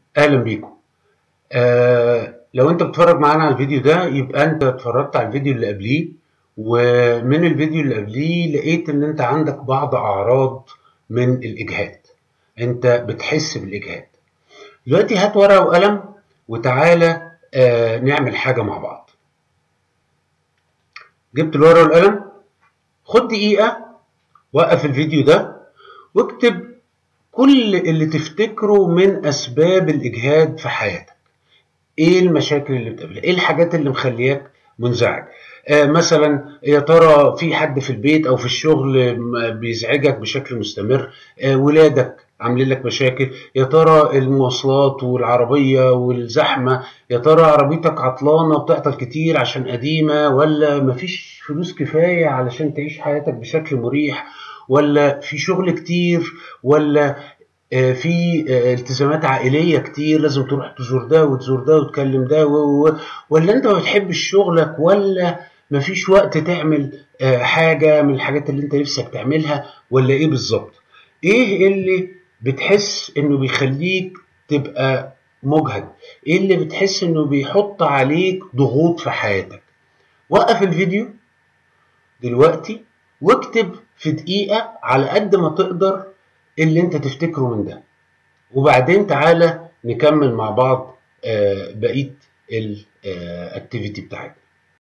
اهلا بيكم آه لو انت بتتفرج معانا على الفيديو ده يبقى انت اتفرجت على الفيديو اللي قبليه ومن الفيديو اللي قبليه لقيت ان انت عندك بعض اعراض من الاجهاد انت بتحس بالاجهاد دلوقتي هات ورقه وقلم وتعالى آه نعمل حاجه مع بعض جبت الورقه والقلم خد دقيقه وقف الفيديو ده واكتب كل اللي تفتكره من اسباب الاجهاد في حياتك ايه المشاكل اللي بتقابلها ايه الحاجات اللي مخلياك منزعج آه مثلا يا ترى في حد في البيت او في الشغل بيزعجك بشكل مستمر آه ولادك عاملين لك مشاكل يا ترى المواصلات والعربية والزحمة يا ترى عربيتك عطلانة بتعطل كتير عشان قديمة ولا مفيش فلوس كفاية علشان تعيش حياتك بشكل مريح ولا في شغل كتير ولا في التزامات عائليه كتير لازم تروح تزور ده وتزور ده وتكلم ده ولا انت ما بتحبش شغلك ولا مفيش وقت تعمل حاجه من الحاجات اللي انت نفسك تعملها ولا ايه بالظبط ايه اللي بتحس انه بيخليك تبقى مجهد ايه اللي بتحس انه بيحط عليك ضغوط في حياتك وقف الفيديو دلوقتي واكتب في دقيقة على قد ما تقدر اللي انت تفتكره من ده وبعدين تعالى نكمل مع بعض بقية الاكتيفيتي بتاعتنا